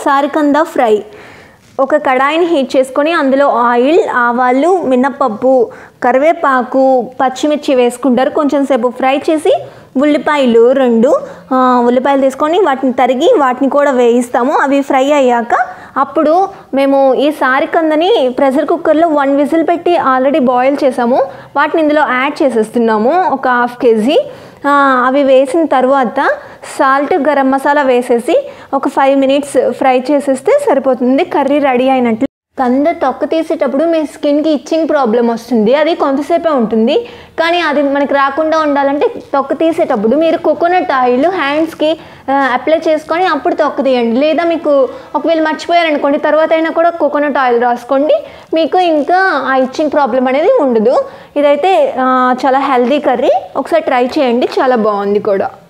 సారికంద fry ఒక కడాయిని heat చేసుకొని అందులో ఆయిల్ ఆవాలు మినప్పప్పు కరివేపాకు పచ్చిమిర్చి వేసుకుంటారు కొంచెం సేపు ఫ్రై చేసి ఉల్లిపాయలు రెండు ఆ, ఉల్లిపాయలు తీసుకొని వాటిని తరిగి వాటిని కూడా వేయిస్తాము అవి ఫ్రై అయ్యాక అప్పుడు మేము ఈ సారికందని ప్రెషర్ కుక్కర్లో వన్ విజిల్ పెట్టి ఆల్రెడీ బాయిల్ చేసాము వాటిని ఇందులో యాడ్ చేసేస్తున్నాము ఒక హాఫ్ కేజీ ఆ, అవి వేసిన తర్వాత సాల్ట్ గరం మసాలా వేసేసి ఒక ఫైవ్ మినిట్స్ ఫ్రై చేసేస్తే సరిపోతుంది కర్రీ రెడీ అయినట్లు కంద తొక్క తీసేటప్పుడు మీ స్కిన్కి ఇచ్చింగ్ ప్రాబ్లం వస్తుంది అది కొంతసేపే ఉంటుంది కానీ అది మనకి రాకుండా ఉండాలంటే తొక్క తీసేటప్పుడు మీరు కోకోనట్ ఆయిల్ హ్యాండ్స్కి అప్లై చేసుకొని అప్పుడు తొక్క తీయండి లేదా మీకు ఒకవేళ మర్చిపోయారనుకోండి తర్వాత అయినా కూడా కోకోనట్ ఆయిల్ రాసుకోండి మీకు ఇంకా ఆ ఇచ్చింగ్ ప్రాబ్లం అనేది ఉండదు ఇదైతే ఆ, చాలా హెల్దీ కర్రీ ఒకసారి ట్రై చేయండి చాలా బాగుంది కూడా